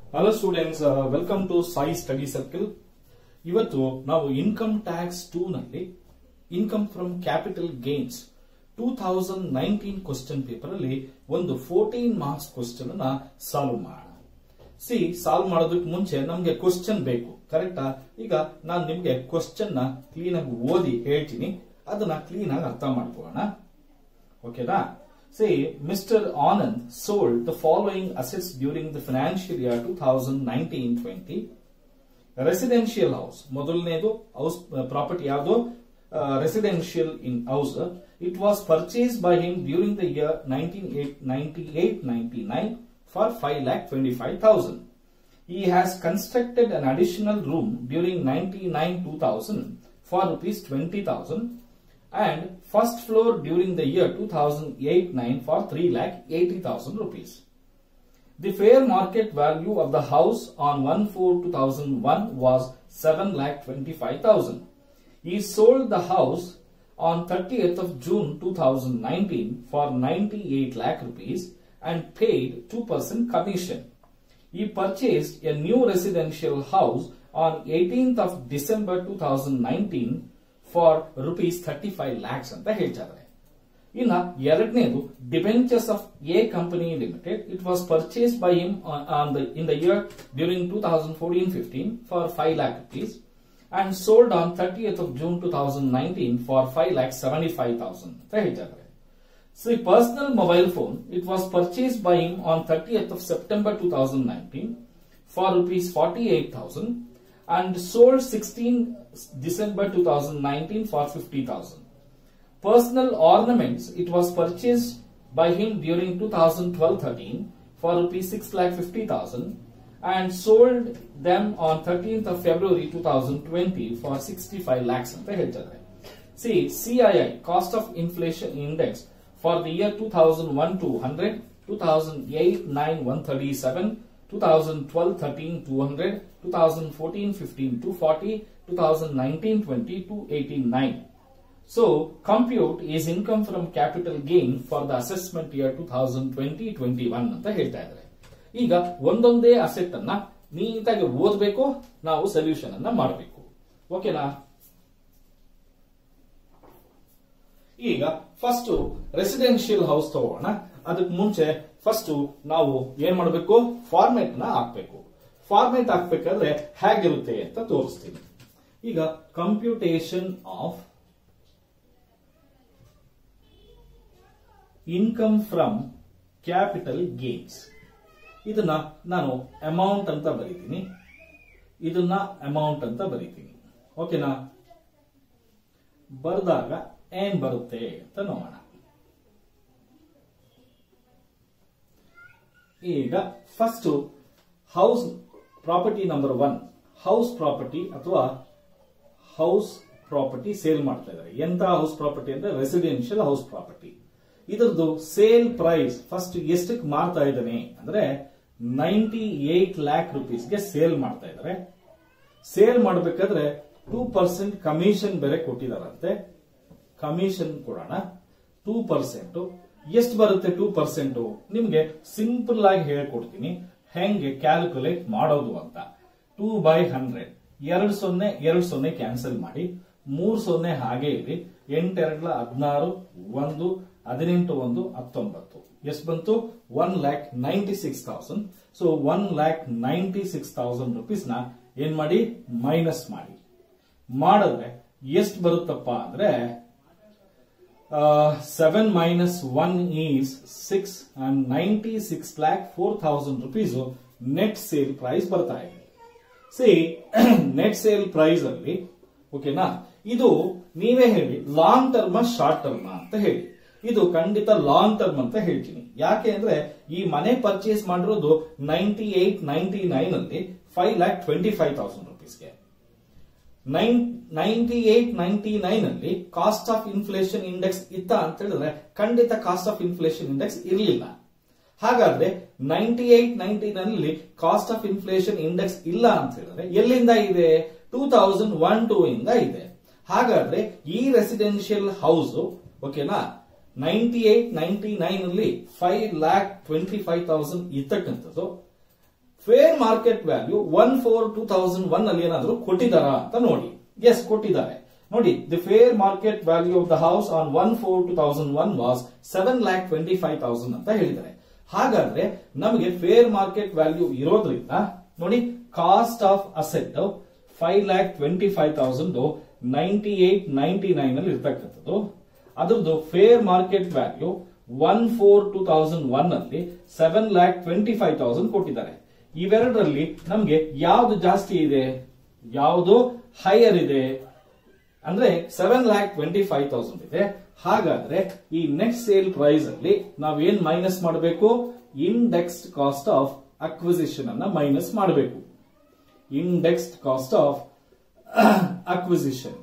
Hello students welcome to Sai study circle ಇವತ್ತು ನಾವು income tax two ನಲ್ಲಿ income from capital gains two thousand nineteen question paper ಅಲ್ಲಿ ಒಂದು fourteen marks question ಅನ್ನ solve ಮಾಡೋಣ see solve ಮಾಡೋದಕ್ಕೆ ಮುಂಚೆ ನಮ್ಗೆ ಕ್ವಶನ್ ಬೇಕು ಕರೆಕ್ಟಾ ಈಗ ನಾನು ನಿಮ್ಗೆ ಕ್ವಶನ್ ನ ಕ್ಲೀನ್ ಆಗಿ ಓದಿ ಹೇಳ್ತೀನಿ ಅದನ್ನ ಕ್ಲೀನ್ ಆಗಿ ಅರ್ಥ ಮಾಡ್ಕೊಳ್ಳೋಣ ಓಕೆನಾ Say, Mr. Anand sold the following assets during the financial year 2019-20. Residential house ಮೊದಲನೇದು ಹೌಸ್ ಪ್ರಾಪರ್ಟಿ ಯಾವುದು residential in house it was purchase by him during the year nineteen ninety eight ninety nine for five lakh twenty five thousand He has constructed an additional room during 99-2000 for rupees 20,000 and first floor during the year 2008-9 for 3 lakh 80,000 rupees. The fair market value of the house on 1-4-2001 was 7 lakh 25,000. He sold the house on 30th of June 2019 for 98 lakh rupees and paid 2% commission. He purchased a new residential house on 18th of December 2019 for rupees 35 lakhs ಅಂತ ಹೇಳ್ತಾರೆ ಇನ್ನ ಎರಡನೇದು debentures of a company limited it was purchase by him on the in the year during two thousand fourteen fifteen for five lakh rupees and sold on thirtieth of June two thousand nineteen for five lakh seventy five thousand ಅಂತ ಹೇಳ್ತಾರೆ So, the personal mobile phone, it was purchased by him on 30th of September 2019 for rupees 48,000 and sold 16 December 2019 for 50,000. Personal ornaments, it was purchased by him during 2012-13 for rupees 6,50,000 and sold them on 13th of February 2020 for 65 lakhs ಅಂತ ಹೇಳ್ತಾರೆ See, CII, cost of inflation index for the year 2001 to 100, 2008 9 137, 2012 13 200, 2014 15 240, 2019 20 289. So, compute is income from capital gain for the assessment year 2020-21 ಅಂತ ಹೇಳ್ತಾ ಇದ್ದಾರೆ ಈಗ ಒಂದೊಂದೇ asset ಅನ್ನ ನೀಟಾಗಿ ಓದಬೇಕು ನಾವು ಸೊಲ್ಯೂಷನ್ ಅನ್ನ ಮಾಡಬೇಕು ಓಕೆನಾ ಈಗ ಫಸ್ಟ್ ರೆಸಿಡೆನ್ಷಿಯಲ್ ಹೌಸ್ ತಗೋಣ ಅದಕ್ಕೆ ಮುಂಚೆ ಫಸ್ಟ್ ನಾವು ಏನ್ ಮಾಡಬೇಕು ಫಾರ್ಮೆಟ್ ನ ಹಾಕ್ಬೇಕು ಫಾರ್ಮೆಟ್ ಹಾಕ್ಬೇಕಾದ್ರೆ ಹೇಗಿರುತ್ತೆ ಅಂತ ತೋರಿಸ್ತೀನಿ ಈಗ computation of income from capital gains ಇದನ್ನ ನಾನು ಅಮೌಂಟ್ ಅಂತ ಬರೀತೀನಿ ಇದನ್ನ ಅಮೌಂಟ್ ಅಂತ ಬರೀತೀನಿ ಓಕೆನಾ ಬರೆದಾಗ ಏನ್ ಬರುತ್ತೆ ಅಂತ ನೋಡೋಣ ಈಗ first house property number one house property ಅಥವಾ ಹೌಸ್ ಪ್ರಾಪರ್ಟಿ ಸೇಲ್ ಮಾಡ್ತಾ ಇದ್ದಾರೆ ಎಂತ ಹೌಸ್ ಪ್ರಾಪರ್ಟಿ ಅಂದ್ರೆ ರೆಸಿಡೆನ್ಷಿಯಲ್ ಹೌಸ್ ಪ್ರಾಪರ್ಟಿ ಇದರದ್ದು ಸೇಲ್ ಪ್ರೈಸ್ ಫಸ್ಟ್ ಎಷ್ಟಕ್ಕೆ ಮಾರ್ತಾ ಇದ್ದಾನೆ ಅಂದ್ರೆ ನೈಂಟಿ ಏಟ್ ಲ್ಯಾಕ್ ರುಪೀಸ್ಗೆ ಸೇಲ್ ಮಾಡ್ತಾ ಇದ್ದಾರೆ ಸೇಲ್ ಮಾಡಬೇಕಾದ್ರೆ ಟೂ ಪರ್ಸೆಂಟ್ ಕಮಿಷನ್ ಬೇರೆ ಕೊಟ್ಟಿದಾರಂತೆ ಕಮಿಷನ್ ಕೊಡೋಣ ಟೂ ಪರ್ಸೆಂಟ್ ಎಷ್ಟು ಬರುತ್ತೆ ಟೂ ಪರ್ಸೆಂಟ್ ನಿಮ್ಗೆ ಸಿಂಪಲ್ ಆಗಿ ಹೇಳ್ಕೊಡ್ತೀನಿ ಹೆಂಗೆ ಕ್ಯಾಲ್ಕುಲೇಟ್ ಮಾಡೋದು ಅಂತ ಟೂ ಬೈ ಹಂಡ್ರೆಡ್ ಎರಡು ಸೊನ್ನೆ ಎರಡು ಸೊನ್ನೆ ಕ್ಯಾನ್ಸಲ್ ಮಾಡಿ ಮೂರ್ ಸೊನ್ನೆ ಹಾಗೆ ಇರಿ ಎಂಟೆರಡ್ಲ ಹದಿನಾರು ಒಂದು ಹದಿನೆಂಟು ಒಂದು ಹತ್ತೊಂಬತ್ತು ಎಷ್ಟು ಬಂತು one lakh ninety six thousand so one lakh ninety six thousand rupees ನ ಏನ್ ಮಾಡಿ ಮೈನಸ್ ಮಾಡಿ ಮಾಡಿದ್ರೆ ಎಷ್ಟು ಬರುತ್ತಪ್ಪ ಅಂದ್ರೆ seven minus one is six and ninety six lakh four thousand rupees net sale price ಬರ್ತಾ ಇದೆ ಸಿ ನೆಟ್ ಸೇಲ್ ಪ್ರೈಸ್ ಅಲ್ಲಿ ಓಕೆನಾ ಇದು ನೀವೇ ಹೇಳಿ ಲಾಂಗ್ ಟರ್ಮ್ ಶಾರ್ಟ್ ಟರ್ಮ್ ಅಂತ ಹೇಳಿ ಇದು ಖಂಡಿತ ಲಾಂಗ್ ಟರ್ಮ್ ಅಂತ ಹೇಳ್ತೀನಿ ಯಾಕೆ ಅಂದ್ರೆ ಈ ಮನೆ ಪರ್ಚೇಸ್ ಮಾಡಿರೋದು ನೈಂಟಿ ಏಟ್ ನೈಂಟಿ ನೈನ್ ಅಲ್ಲಿ five lakh twenty five thousand ರುಪೀಸ್ಗೆ nine ninety eight ninety nine ಅಲ್ಲಿ ಕಾಸ್ಟ್ ಆಫ್ ಇನ್ಫ್ಲೇಷನ್ ಇಂಡೆಕ್ಸ್ ಇತ್ತ ಅಂತ ಹೇಳಿದ್ರೆ ಖಂಡಿತ ಕಾಸ್ಟ್ ಆಫ್ ಇನ್ಫ್ಲೇಷನ್ ಇಂಡೆಕ್ಸ್ ಇರಲಿಲ್ಲ ಹಾಗಾದ್ರೆ ನೈಂಟಿ ಏಟ್ ನೈಂಟಿ ನೈನ್ ಅಲ್ಲಿ ಕಾಸ್ಟ್ ಆಫ್ ಇನ್ಫ್ಲೇಷನ್ ಇಂಡೆಕ್ಸ್ ಇಲ್ಲ ಅಂತ ಹೇಳಿದ್ರೆ ಎಲ್ಲಿಂದ ಇದೆ ಟೂ ತೌಸಂಡ್ ಒನ್ ಟೂ ಇಂದ ಇದೆ ಹಾಗಾದ್ರೆ ಈ ರೆಸಿಡೆನ್ಷಿಯಲ್ ಹೌಸ್ ಓಕೆನಾ ನೈಂಟಿ ಏಟ್ ನೈಂಟಿ ನೈನ್ ಅಲ್ಲಿ five lakh twenty five thousand ಇರ್ತಕ್ಕಂಥದ್ದು fair market value one four two thousand one ಅಲ್ಲಿ ಏನಾದ್ರು ಕೊಟ್ಟಿದ್ದಾರಾ ಅಂತ ನೋಡಿ ಎಸ್ ಕೊಟ್ಟಿದ್ದಾರೆ ನೋಡಿ the fair market value of the house on one four two thousand one was seven lakh twenty five thousand ಅಂತ ಹೇಳಿದ್ದಾರೆ ಹಾಗಾದ್ರೆ ನಮಗೆ ಫೇರ್ ಮಾರ್ಕೆಟ್ ವ್ಯಾಲ್ಯೂ ಇರೋದ್ರಿಂದ ನೋಡಿ cost of asset five lakh twenty five thousand ninety eight ninety nine ಅಲ್ಲಿ ಇರ್ತಕ್ಕಂಥದ್ದು ಅದ್ರದ್ದು fair market value one four two thousand one ಅಲ್ಲಿ seven lakh twenty five thousand ಕೊಟ್ಟಿದ್ದಾರೆ ಇವೆರಡರಲ್ಲಿ ನಮ್ಗೆ ಯಾವ್ದು ಜಾಸ್ತಿ ಇದೆ ಯಾವುದು ಹೈಯರ್ ಇದೆ ಅಂದ್ರೆ seven lakh twenty five thousand ಇದೆ ಹಾಗಾದ್ರೆ ಈ ನೆಕ್ಸ್ಟ್ ಸೇಲ್ ಪ್ರೈಸ್ ಅಲ್ಲಿ ನಾವೇನ್ ಮೈನಸ್ ಮಾಡಬೇಕು ಇಂಡೆಕ್ಸ್ಡ್ ಕಾಸ್ಟ್ ಆಫ್ ಅಕ್ವಿಸಿಷನ್ ಅನ್ನ ಮೈನಸ್ ಮಾಡಬೇಕು ಇಂಡೆಕ್ಸ್ಡ್ ಕಾಸ್ಟ್ ಆಫ್ ಅಕ್ವಿಸಿಷನ್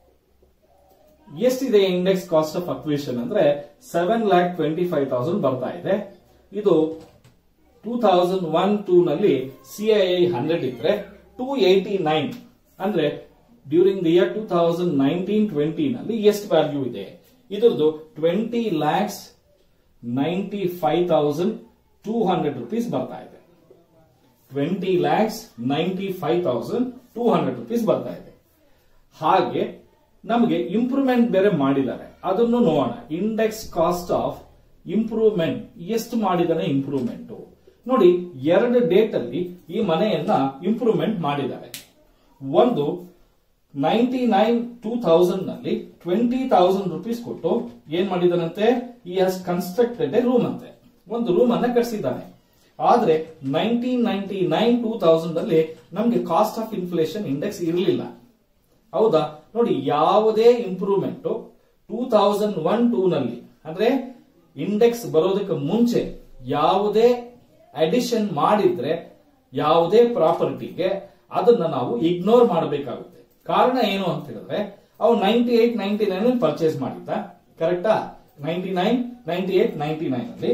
ಎಷ್ಟಿದೆ ಇಂಡೆಕ್ಸ್ ಕಾಸ್ಟ್ ಆಫ್ ಅಕ್ವಿಷನ್ ಅಂದ್ರೆ seven lakh twenty five thousand ಬರ್ತಾ ಇದೆ ಇದು ಟೂ ತೌಸಂಡ್ ಒನ್ ಟೂ ನಲ್ಲಿ ಸಿಐಐ ಹಂಡ್ರೆಡ್ ಇದ್ರೆ ಟೂ ಏಟಿ ನೈನ್ ಅಂದ್ರೆ during the year two thousand nineteen twenty ನಲ್ಲಿ ಎಷ್ಟು ವ್ಯಾಲ್ಯೂ ಇದೆ ಇದ್ರದ್ದು twenty lakhs ninety five thousand two hundred rupees ಬರ್ತಾ ಇದೆ twenty lakhs ninety five thousand two hundred rupees ಬರ್ತಾ ಇದೆ ಹಾಗೆ ನಮಗೆ ಇಂಪ್ರೂವ್ಮೆಂಟ್ ಬೇರೆ ಮಾಡಿದ್ದಾರೆ ಅದನ್ನು ನೋಡೋಣ ಇಂಡೆಕ್ಸ್ ಕಾಸ್ಟ್ ಆಫ್ ಇಂಪ್ರೂವ್ಮೆಂಟ್ ಎಷ್ಟು ಮಾಡಿದಾನೆ ಇಂಪ್ರೂವ್ಮೆಂಟ್ ನೋಡಿ ಎರಡು ಡೇಟ್ ಅಲ್ಲಿ ಈ ಮನೆಯನ್ನ ಇಂಪ್ರೂವ್ಮೆಂಟ್ ಮಾಡಿದ್ದಾರೆ ಒಂದು ನೈಂಟಿ ನೈನ್ ಟೂ ತೌಸಂಡ್ ನಲ್ಲಿ ಟ್ವೆಂಟಿ ತೌಸಂಡ್ ರುಪೀಸ್ ಕೊಟ್ಟು ಏನ್ ಮಾಡಿದಾನಂತೆ ಈ ಹಸ್ ಕನ್ಸ್ಟ್ರಕ್ಟೆಡ್ ಎ ರೂಮ್ ಅಂತೆ ಒಂದು ರೂಮ್ ಅನ್ನ ಕಟ್ಸಿದ್ದಾನೆ ಆದ್ರೆ nineteen ninety nine two thousand ಅಲ್ಲಿ ನಮ್ಗೆ ಕಾಸ್ಟ್ ಆಫ್ ಇನ್ಫ್ಲೇಷನ್ ಇಂಡೆಕ್ಸ್ ಇರಲಿಲ್ಲ ಹೌದಾ ನೋಡಿ ಯಾವುದೇ improvement two thousand one two ನಲ್ಲಿ ಅಂದ್ರೆ ಇಂಡೆಕ್ಸ್ ಬರೋದಕ್ಕೆ ಮುಂಚೆ ಯಾವುದೇ ಅಡಿಷನ್ ಮಾಡಿದ್ರೆ ಯಾವುದೇ ಪ್ರಾಪರ್ಟಿಗೆ ಅದನ್ನ ನಾವು ಇಗ್ನೋರ್ ಮಾಡಬೇಕಾಗುತ್ತೆ ಕಾರಣ ಏನು ಅಂತ ಹೇಳಿದ್ರೆ ಅವು ninety eight ninety nine purchase ಮಾಡಿದ್ದ ಕರೆಕ್ಟಾ ninety nine ninety eight ninety nine ಅಲ್ಲಿ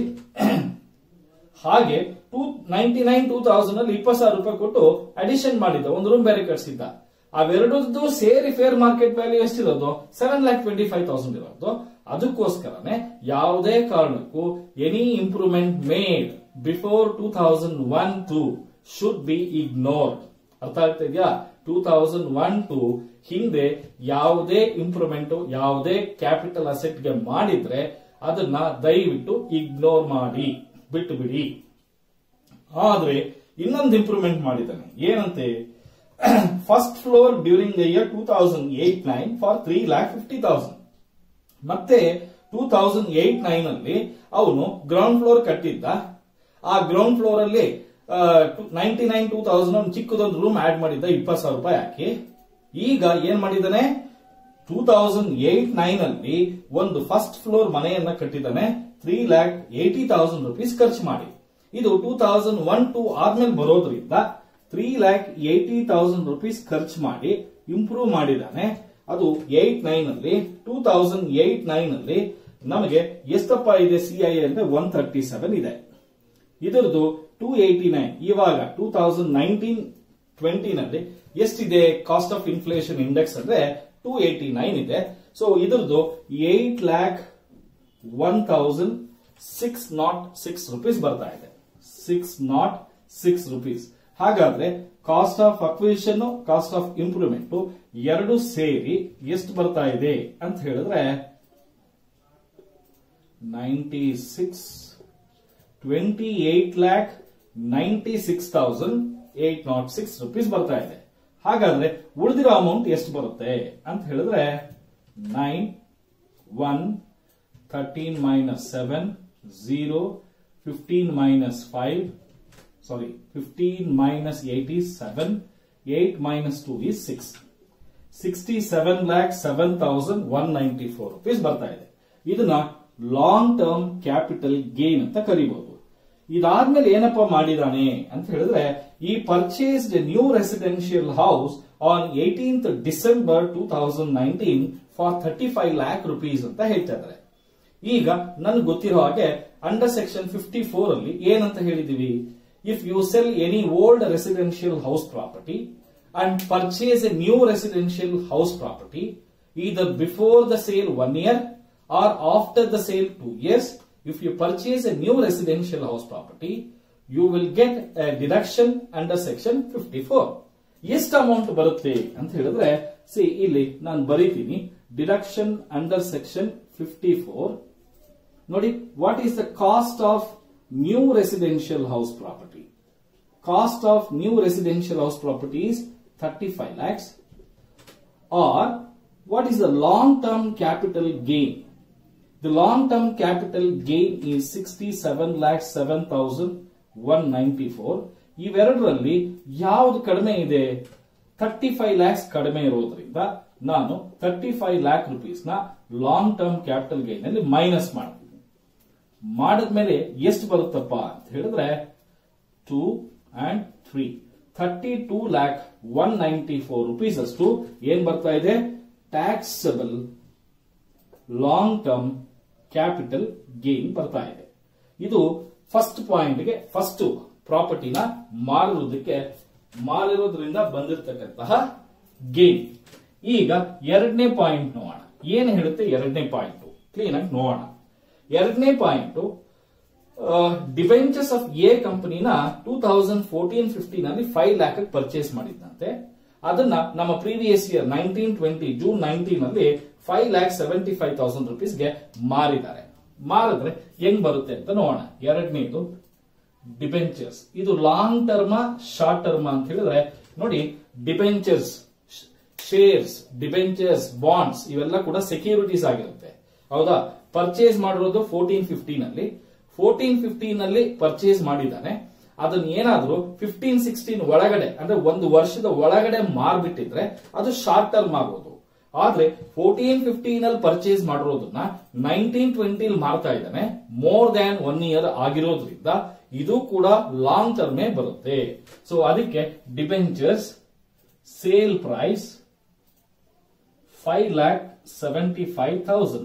ಹಾಗೆ two ninety nine two thousand ಅಲ್ಲಿ ಇಪ್ಪತ್ತು ಸಾವಿರ ರೂಪಾಯಿ ಕೊಟ್ಟು ಅಡಿಷನ್ ಮಾಡಿದ್ದ ಒಂದು ರೂಮ್ ಬೇರೆ ಕಟ್ಸಿದ್ದ ಅವೆರಡದ್ದು ಸೇರಿ ಫೇರ್ ಮಾರ್ಕೆಟ್ ವ್ಯಾಲ್ಯೂ ಎಷ್ಟಿರೋದು seven lakh twenty five thousand ಇರೋದು ಅದಕ್ಕೋಸ್ಕರನೇ ಯಾವುದೇ ಕಾರಣಕ್ಕೂ any improvement made before two thousand one two should be ignored ಅರ್ಥ ಆಗ್ತಾ ಇದೆಯಾ ಟೂ ತೌಸಂಡ್ ಒನ್ ಟೂ ಹಿಂದೆ ಯಾವುದೇ ಇಂಪ್ರೂವ್ಮೆಂಟ್ ಯಾವುದೇ ಕ್ಯಾಪಿಟಲ್ ಅಸೆಟ್ಗೆ ಮಾಡಿದ್ರೆ ಅದನ್ನ ದಯವಿಟ್ಟು ಇಗ್ನೋರ್ ಮಾಡಿ ಬಿಟ್ಟು ಬಿಡಿ ಆದ್ರೆ ಇನ್ನೊಂದು ಇಂಪ್ರೂವ್ಮೆಂಟ್ ಮಾಡಿದ್ದಾನೆ ಏನಂತೆ first floor during the year two thousand eight nine for three lakh fifty thousand ಮತ್ತೆ ಟೂ ತೌಸಂಡ್ ಏಟ್ ನೈನ್ ಅಲ್ಲಿ ಅವನು ಗ್ರೌಂಡ್ ಫ್ಲೋರ್ ಕಟ್ಟಿದ್ದ ಆ ಗ್ರೌಂಡ್ ಫ್ಲೋರ್ ಅಲ್ಲಿ ನೈನ್ಟಿ ನೈನ್ ಟೂ ತೌಸಂಡ್ ಒಂದು ಚಿಕ್ಕದೊಂದು ರೂಮ್ ಆಡ್ ಮಾಡಿದ್ದ ಇಪ್ಪತ್ತು ಸಾವಿರ ರೂಪಾಯಿ ಹಾಕಿ ಈಗ ಏನ್ ಮಾಡಿದ್ದಾನೆ ಟೂ ತೌಸಂಡ್ ಏಟ್ ನೈನ್ ಅಲ್ಲಿ ಒಂದು ಫಸ್ಟ್ ಫ್ಲೋರ್ ಮನೆಯನ್ನ ಕಟ್ಟಿದ್ದಾನೆ three lakh eighty thousand rupees ಖರ್ಚು ಮಾಡಿ ಇದು ಟೂ ತೌಸಂಡ್ ಒನ್ ಟೂ ಆದ್ಮೇಲೆ ಬರೋದ್ರಿಂದ three lakh eighty thousand rupees ಖರ್ಚು ಮಾಡಿ ಇಂಪ್ರೂವ್ ಮಾಡಿದ್ದಾನೆ ಅದು ಏಟ್ ನೈನ್ ಅಲ್ಲಿ ಟೂ ತೌಸಂಡ್ ಏಟ್ ನೈನ್ ಅಲ್ಲಿ ನಮಗೆ ಎಷ್ಟಪ್ಪ ಇದೆ ಸಿಐ ಅಂದ್ರೆ ಒನ್ ತರ್ಟಿ ಸೆವೆನ್ ಇದೆ ಇದರದು ಟೂ ಏಟಿ ನೈನ್ ಇವಾಗ ಟೂ ತೌಸಂಡ್ ನೈನ್ಟೀನ್ ಟ್ವೆಂಟಿ ನಲ್ಲಿ ಎಷ್ಟಿದೆ ಕಾಸ್ಟ್ ಆಫ್ ಇನ್ಫ್ಲೇಷನ್ ಇಂಡೆಕ್ಸ್ ಅಂದ್ರೆ ಟೂ ಏಟಿ ನೈನ್ ಇದೆ ಸೊ ಇದರದು eight lakh one thousand six nought six rupees ಬರ್ತಾ ಇದೆ ಸಿಕ್ಸ್ ನಾಟ್ ಸಿಕ್ಸ್ ರುಪೀಸ್ ಹಾಗಾದ್ರೆ cost of acquisition cost of improvement ಎರಡು ಸೇರಿ ಎಷ್ಟು ಬರ್ತಾ ಇದೆ ಅಂತ ಹೇಳಿದ್ರೆ ninety six twenty eight lakh ninety six thousand eight nought six rupees ಬರ್ತಾ ಇದೆ ಹಾಗಾದ್ರೆ ಉಳಿದಿರೋ ಅಮೌಂಟ್ ಎಷ್ಟು ಬರುತ್ತೆ ಅಂತ ಹೇಳಿದ್ರೆ nine one thirteen minus seven zero fifteen minus five sorry fifteen minus eight is seven eight minus two is six sixty seven lakh seven thousand one ninety four rupees ಬರ್ತಾ ಇದೆ ಇದನ್ನ ಲಾಂಗ್ ಟರ್ಮ್ ಕ್ಯಾಪಿಟಲ್ ಗೇನ್ ಅಂತ ಕರಿಬಹುದು ಇದಾದ್ಮೇಲೆ ಏನಪ್ಪ ಮಾಡಿದಾನೆ ಅಂತ ಹೇಳಿದ್ರೆ ಈ purchased new residential house on eighteenth December two thousand nineteen for thirty five lakh rupees ಅಂತ ಹೇಳ್ತಾ ಇದ್ದಾರೆ ಈಗ ನನ್ಗೆ ಗೊತ್ತಿರೋ ಹಾಗೆ ಅಂಡರ್ ಸೆಕ್ಷನ್ ಫಿಫ್ಟಿ ಫೋರ್ ಅಲ್ಲಿ ಏನಂತ ಹೇಳಿದೀವಿ if you sell any old residential house property and purchase a new residential house property either before the sale one year or after the sale two years if you purchase a new residential house property you will get a deduction under section fifty four ಎಷ್ಟು amount ಬರುತ್ತೆ ಅಂತ ಹೇಳಿದ್ರೆ see ಇಲ್ಲಿ ನಾನು ಬರೀತೀನಿ deduction under section fifty four ನೋಡಿ what is the cost of new residential house property cost of new residential house property is 35 lakhs or what is the long term capital gain the long term capital gain is 67 lakhs 7194 ಇವೆರಡರಲ್ಲಿ ಯಾವ್ದು ಕಡಿಮೆ ಇದೆ thirty five lakhs ಕಡಿಮೆ ಇರೋದ್ರಿಂದ ನಾನು thirty five lakh rupees ನ long term capital gain ಅಲ್ಲಿ minus ಮಾಡ್ತೀನಿ ಮಾಡಿದ್ಮೇಲೆ ಎಷ್ಟು ಬರುತ್ತಪ್ಪ ಅಂತ ಹೇಳಿದ್ರೆ two and three thirty two lakh one ninety four rupees ಅಷ್ಟು ಏನ್ ಬರ್ತಾ ಇದೆ taxable long term capital gain ಬರ್ತಾ ಇದೆ ಇದು ಫಸ್ಟ್ ಪಾಯಿಂಟ್ಗೆ ಫಸ್ಟ್ ಪ್ರಾಪರ್ಟಿನ ಮಾರಿರೋದಕ್ಕೆ ಮಾರಿರೋದ್ರಿಂದ ಬಂದಿರತಕ್ಕಂತಹ ಗೇನ್ ಈಗ ಎರಡನೇ ಪಾಯಿಂಟ್ ನೋಡೋಣ ಏನು ಹೇಳುತ್ತೆ ಎರಡನೇ ಪಾಯಿಂಟ್ ಕ್ಲೀನ್ ಆಗಿ ನೋಡೋಣ ಎರಡನೇ ಪಾಯಿಂಟ್ ಡಿಬೆಂಚರ್ಸ್ ಆಫ್ ಎ ಕಂಪನಿನ ಟೂ ತೌಸಂಡ್ ಫೋರ್ಟೀನ್ ಫಿಫ್ಟೀನ್ ಅಲ್ಲಿ ಫೈವ್ ಲ್ಯಾಕ್ ಪರ್ಚೇಸ್ ಮಾಡಿದ್ದಂತೆ ಅದನ್ನ ನಮ್ಮ previous year nineteen twenty June nineteen ಅಲ್ಲಿ five lakh seventy five thousand ರುಪೀಸ್ಗೆ ಮಾರಿದ್ದಾರೆ ಮಾರಿದ್ರೆ ಹೆಂಗ್ ಬರುತ್ತೆ ಅಂತ ನೋಡೋಣ ಎರಡನೇದು ಡಿಬೆಂಚರ್ಸ್ ಇದು ಲಾಂಗ್ ಟರ್ಮ್ ಶಾರ್ಟ್ ಟರ್ಮ್ ಅಂತ ಹೇಳಿದ್ರೆ ನೋಡಿ ಡಿಬೆಂಚರ್ಸ್ ಶೇರ್ಸ್ ಡಿಬೆಂಚರ್ಸ್ ಬಾಂಡ್ಸ್ ಇವೆಲ್ಲ ಕೂಡ ಸೆಕ್ಯೂರಿಟೀಸ್ ಆಗಿರುತ್ತೆ ಹೌದಾ ಪರ್ಚೇಸ್ ಮಾಡಿರೋದು ಫೋರ್ಟೀನ್ ಫಿಫ್ಟೀನ್ ಅಲ್ಲಿ ಫೋರ್ಟೀನ್ ಫಿಫ್ಟೀನ್ ಅಲ್ಲಿ ಪರ್ಚೇಸ್ ಮಾಡಿದ್ದಾನೆ ಅದನ್ನ ಏನಾದ್ರೂ ಫಿಫ್ಟೀನ್ ಸಿಕ್ಸ್ಟೀನ್ ಒಳಗಡೆ ಅಂದ್ರೆ ಒಂದು ವರ್ಷದ ಒಳಗಡೆ ಮಾರ್ಬಿಟ್ಟಿದ್ರೆ ಅದು ಶಾರ್ಟ್ ಟರ್ಮ್ ಆಗೋದು ಆದ್ರೆ ಫೋರ್ಟೀನ್ ಫಿಫ್ಟೀನ್ ಅಲ್ಲಿ ಪರ್ಚೇಸ್ ಮಾಡಿರೋದನ್ನ ನೈನ್ಟೀನ್ ಟ್ವೆಂಟಿಲ್ ಮಾರ್ತಾ ಇದ್ದಾನೆ ಮೋರ್ ದ್ಯಾನ್ ಒನ್ ಇಯರ್ ಆಗಿರೋದ್ರಿಂದ ಇದು ಕೂಡ ಲಾಂಗ್ ಟರ್ಮೇ ಬರುತ್ತೆ ಸೊ ಅದಕ್ಕೆ debentures sale price five lakh seventy five thousand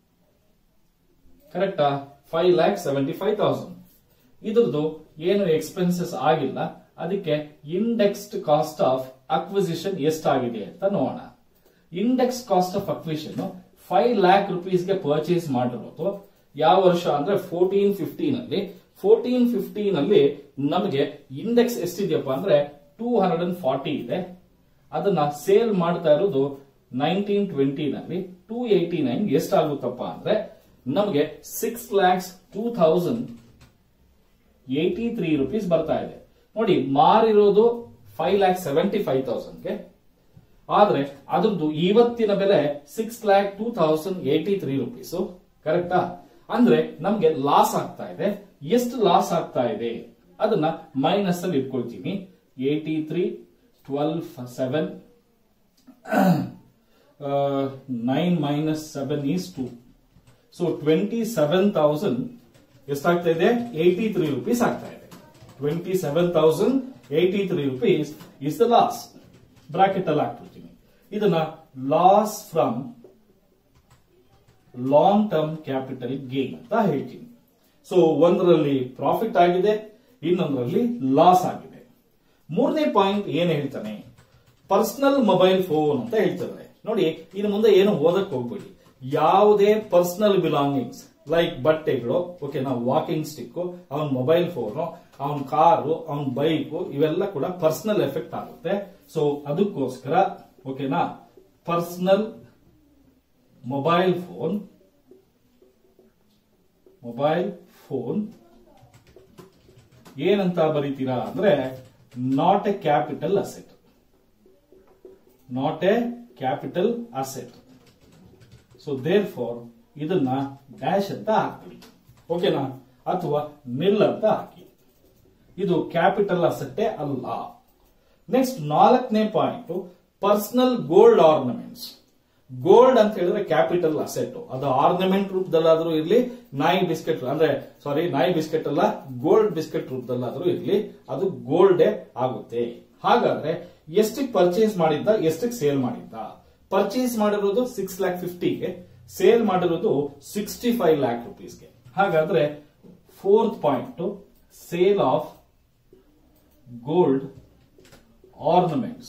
ಕರೆಕ್ಟಾ five lakh seventy five thousand ಇದ್ರದ್ದು ಏನು ಎಕ್ಸ್ಪೆನ್ಸಸ್ ಆಗಿಲ್ಲ ಅದಕ್ಕೆ ಇಂಡೆಕ್ಸ್ಡ್ ಕಾಸ್ಟ್ ಆಫ್ ಅಕ್ವಿಸಿಷನ್ ಎಷ್ಟಾಗಿದೆ ಅಂತ ನೋಡೋಣ index cost of acquisition five lakh ರುಪೀಸ್ಗೆ ಪರ್ಚೇಸ್ ಮಾಡಿರೋದು ಯಾವ ವರ್ಷ ಅಂದ್ರೆ ಫೋರ್ಟೀನ್ ಫಿಫ್ಟೀನ್ ಅಲ್ಲಿ ಫೋರ್ಟೀನ್ ಫಿಫ್ಟೀನ್ ಅಲ್ಲಿ ನಮಗೆ ಇಂಡೆಕ್ಸ್ ಎಷ್ಟಿದೆಯಪ್ಪ ಅಂದ್ರೆ ಟೂ ಹಂಡ್ರೆಡ್ ಅಂಡ್ ಫಾರ್ಟಿ ಇದೆ ಅದನ್ನ ಸೇಲ್ ಮಾಡ್ತಾ ಇರೋದು ನೈನ್ಟೀನ್ ಟ್ವೆಂಟಿ ನಲ್ಲಿ ಟೂ ಏಯ್ಟಿ ನೈನ್ ಎಷ್ಟಾಗುತ್ತಪ್ಪ ಅಂದ್ರೆ ನಮಗೆ six lakhs two thousand eighty three rupees ಬರ್ತಾ ಇದೆ ನೋಡಿ ಮಾರಿರೋದು ಫೈವ್ ಲ್ಯಾಕ್ ಸೆವೆಂಟಿ ಫೈವ್ ತೌಸಂಡ್ಗೆ ಆದ್ರೆ ಅದ್ರದ್ದು ಇವತ್ತಿನ ಬೆಲೆ six lakh two thousand eighty three rupees ಕರೆಕ್ಟಾ ಅಂದ್ರೆ ನಮ್ಗೆ ಲಾಸ್ ಆಗ್ತಾ ಇದೆ ಎಷ್ಟು ಲಾಸ್ ಆಗ್ತಾ ಇದೆ ಅದನ್ನ ಮೈನಸ್ ಅಲ್ಲಿ ಇಟ್ಕೊಳ್ತೀನಿ eighty three twelve seven nine minus seven is two so twenty seven thousand ಎಷ್ಟಾಗ್ತಾ ಇದೆ ಏಯ್ಟಿ ತ್ರೀ ರುಪೀಸ್ ಆಗ್ತಾ ಇದೆ twenty seven thousand eighty three rupees is the loss bracket ಅಲ್ಲಿ ಹಾಕ್ಬಿಡ್ತೀನಿ ಇದನ್ನ loss from long term capital gain ಅಂತ ಹೇಳ್ತೀನಿ so ಒಂದರಲ್ಲಿ ಪ್ರಾಫಿಟ್ ಆಗಿದೆ ಇನ್ನೊಂದರಲ್ಲಿ ಲಾಸ್ ಆಗಿದೆ ಮೂರನೇ ಪಾಯಿಂಟ್ ಏನ್ ಹೇಳ್ತಾನೆ ಪರ್ಸನಲ್ ಮೊಬೈಲ್ ಫೋನ್ ಅಂತ ಹೇಳ್ತಾರೆ ನೋಡಿ ಇನ್ನು ಮುಂದೆ ಏನು ಓದಕ್ ಹೋಗ್ಬೇಡಿ ಯಾವುದೇ ಪರ್ಸನಲ್ ಬಿಲಾಂಗಿಂಗ್ಸ್ ಲೈಕ್ ಬಟ್ಟೆಗಳು ಓಕೆ ನಾವು ವಾಕಿಂಗ್ ಸ್ಟಿಕ್ ಅವನ್ ಮೊಬೈಲ್ ಫೋನು ಅವನ್ ಕಾರು ಅವನ್ ಬೈಕು ಇವೆಲ್ಲ ಕೂಡ ಪರ್ಸನಲ್ ಎಫೆಕ್ಟ್ ಆಗುತ್ತೆ ಸೊ ಅದಕ್ಕೋಸ್ಕರ ಓಕೆನಾ personal mobile phone mobile phone ಏನಂತ ಬರೀತೀರಾ ಅಂದ್ರೆ not a capital asset not a capital asset so therefore ಇದನ್ನ ಡ್ಯಾಶ್ ಅಂತ ಹಾಕ್ಬಿಡಿ ಓಕೆನಾ ಅಥವಾ ನಿಲ್ ಅಂತ ಹಾಕಿ ಇದು ಕ್ಯಾಪಿಟಲ್ ಅಸೆಟ್ಟೇ ಅಲ್ಲ ನೆಕ್ಸ್ಟ್ ನಾಲ್ಕನೇ point personal gold ornaments gold ಅಂತ ಹೇಳಿದ್ರೆ ಕ್ಯಾಪಿಟಲ್ ಅಸೆಟ್ ಅದು ಆರ್ನಮೆಂಟ್ ರೂಪದಲ್ಲಾದ್ರೂ ಇರ್ಲಿ ನಾಯಿ ಬಿಸ್ಕೆಟ್ ಅಂದ್ರೆ ಸಾರಿ ನಾಯಿ ಬಿಸ್ಕೆಟ್ ಅಲ್ಲ ಗೋಲ್ಡ್ ಬಿಸ್ಕೆಟ್ ರೂಪದಲ್ಲಾದ್ರೂ ಇರ್ಲಿ ಅದು ಗೋಲ್ಡೇ ಆಗುತ್ತೆ ಹಾಗಾದ್ರೆ ಎಷ್ಟಕ್ಕೆ ಪರ್ಚೇಸ್ ಮಾಡಿದ್ದ ಎಷ್ಟಕ್ಕೆ ಸೇಲ್ ಮಾಡಿದ್ದ ಪರ್ಚೇಸ್ ಮಾಡಿರೋದು ಸಿಕ್ಸ್ ಲ್ಯಾಕ್ ಫಿಫ್ಟಿಗೆ ಸೇಲ್ ಮಾಡಿರೋದು ಸಿಕ್ಸ್ಟಿ ಫೈವ್ ಲ್ಯಾಕ್ ರುಪೀಸ್ಗೆ ಹಾಗಾದ್ರೆ fourth point sale of gold ornaments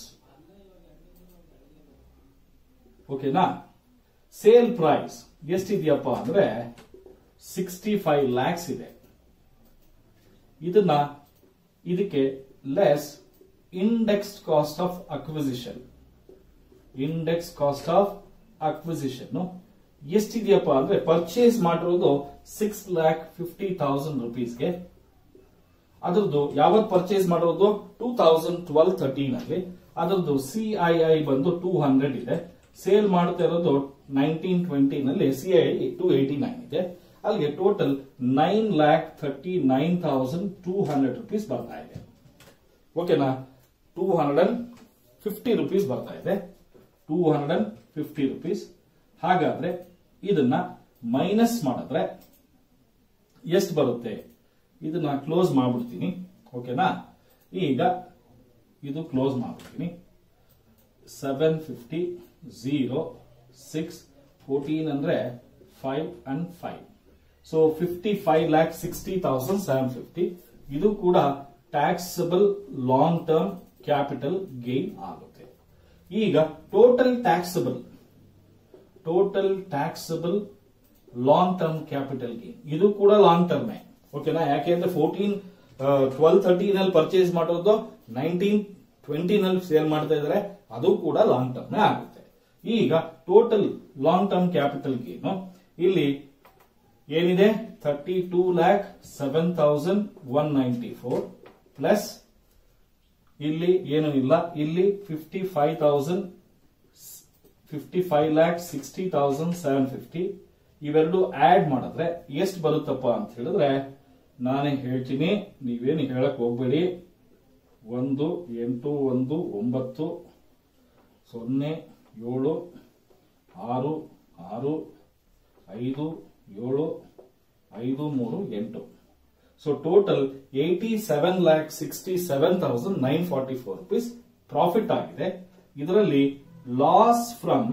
ಓಕೆನಾ ಸೇಲ್ ಪ್ರೈಸ್ ಎಷ್ಟಿದೆಯಪ್ಪ ಅಂದ್ರೆ ಸಿಕ್ಸ್ಟಿ ಫೈವ್ ಲ್ಯಾಕ್ಸ್ ಇದೆ ಇದನ್ನ ಇದಕ್ಕೆ less index cost of acquisition index cost of acquisition ಎಷ್ಟಿದೆಯಪ್ಪ ಅಂದ್ರೆ ಪರ್ಚೇಸ್ ಮಾಡಿರೋದು ಸಿಕ್ಸ್ ಲ್ಯಾಕ್ ಫಿಫ್ಟಿ ತೌಸಂಡ್ ರುಪೀಸ್ಗೆ ಅದರದ್ದು ಯಾವತ್ ಪರ್ಚೇಸ್ ಮಾಡಿರೋದು ಟೂ ತೌಸಂಡ್ ಟ್ವೆಲ್ ತರ್ಟೀನ್ ಅಲ್ಲಿ ಅದರದ್ದು ಸಿಐಐ ಬಂದು ಟೂ ಹಂಡ್ರೆಡ್ ಇದೆ ಸೇಲ್ ಮಾಡ್ತಾ ಇರೋದು ನೈನ್ಟೀನ್ ಟ್ವೆಂಟಿ ನಲ್ಲಿ ಸಿಐ ಟೂ ಏಟಿ ನೈನ್ ಇದೆ ಅಲ್ಲಿಗೆ total nine lakh thirty nine thousand two hundred rupees ಬರ್ತಾ ಇದೆ ಓಕೆನಾ two hundred and fifty rupees ಬರ್ತಾ ಇದೆ two hundred and fifty rupees ಹಾಗಾದ್ರೆ ಇದನ್ನ ಮೈನಸ್ ಮಾಡಿದ್ರೆ ಎಷ್ಟು ಬರುತ್ತೆ ಇದನ್ನ ಕ್ಲೋಸ್ ಮಾಡ್ಬಿಡ್ತೀನಿ ಓಕೆನಾ ಈಗ ಇದು ಕ್ಲೋಸ್ ಮಾಡ್ಬಿಡ್ತೀನಿ seven fifty zero six fourteen ಅಂದ್ರೆ five and five so fifty five lakh sixty thousand seven fifty ಇದು ಕೂಡ taxable long term capital gain ಆಗುತ್ತೆ ಈಗ total taxable total taxable long term capital gain ಇದು ಕೂಡ ಲಾಂಗ್ ಟರ್ಮ್ ಓಕೆನಾ ಯಾಕೆಂದ್ರೆ ಫೋರ್ಟೀನ್ ಟ್ವೆಲ್ ತರ್ಟೀನ್ ಅಲ್ಲಿ ಪರ್ಚೇಸ್ ಮಾಡೋದು ನೈನ್ಟೀನ್ ಟ್ವೆಂಟಿ ನಲ್ಲಿ ಸೇಲ್ ಮಾಡ್ತಾ ಇದಾರೆ ಅದು ಕೂಡ ಲಾಂಗ್ ಟರ್ಮ್ ಆಗುತ್ತೆ ಈಗ total long term capital gain ಇಲ್ಲಿ ಏನಿದೆ thirty two lakh seven thousand one ninety four plus ಇಲ್ಲಿ ಏನು ಇಲ್ಲ ಇಲ್ಲಿ fifty five thousand fifty five lakh sixty thousand seven fifty ಇವೆರಡು ಆಡ್ ಮಾಡಿದ್ರೆ ಎಷ್ಟು ಬರುತ್ತಪ್ಪ ಅಂತ ಹೇಳಿದ್ರೆ ನಾನೇ ಹೇಳ್ತೀನಿ ನೀವೇನು ಹೇಳಕ್ ಹೋಗ್ಬೇಡಿ ಒಂದು ಎಂಟು ಒಂದು ಒಂಬತ್ತು ಸೊನ್ನೆ ಏಳು ಆರು ಆರು ಐದು ಏಳು ಐದು ಮೂರು ಎಂಟು so total eighty seven lakh sixty seven thousand nine forty four rupees profit ಆಗಿದೆ ಇದರಲ್ಲಿ loss from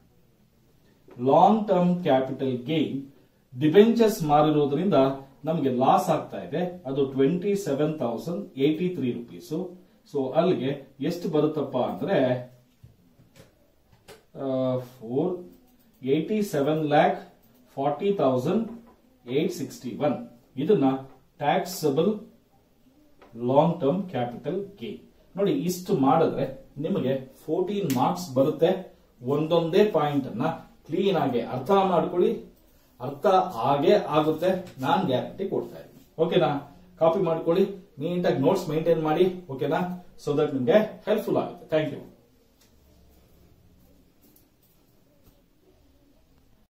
long term capital gain debentures ಮಾರಿರೋದ್ರಿಂದ ನಮಗೆ ಲಾಸ್ ಆಗ್ತಾ ಇದೆ ಅದು twenty seven thousand eighty three rupees so ಅಲ್ಲಿಗೆ ಎಷ್ಟು ಬರುತ್ತಪ್ಪ ಅಂದ್ರೆ four eighty seven lakh forty thousand eight sixty one ಇದನ್ನ taxable long term capital gain ನೋಡಿ ಇಷ್ಟು ಮಾಡಿದ್ರೆ ನಿಮಗೆ ಫೋರ್ಟೀನ್ ಮಾರ್ಕ್ಸ್ ಬರುತ್ತೆ ಒಂದೊಂದೇ ಪಾಯಿಂಟ್ ಅನ್ನ ಕ್ಲೀನ್ ಆಗಿ ಅರ್ಥ ಮಾಡ್ಕೊಳ್ಳಿ ಅರ್ಥ ಆಗೇ ಆಗುತ್ತೆ ನಾನ್ ಗ್ಯಾರಂಟಿ ಕೊಡ್ತಾ ಇದ್ದೀನಿ ಓಕೆನಾ ಕಾಪಿ ಮಾಡ್ಕೊಳ್ಳಿ ನೀಟಾಗಿ ನೋಟ್ಸ್ ಮೇಂಟೈನ್ ಮಾಡಿ ಓಕೆನಾ ಸೊ ದಟ್ ನಿಮ್ಗೆ ಹೆಲ್ಪ್ಫುಲ್ ಆಗುತ್ತೆ ಥ್ಯಾಂಕ್ ಯು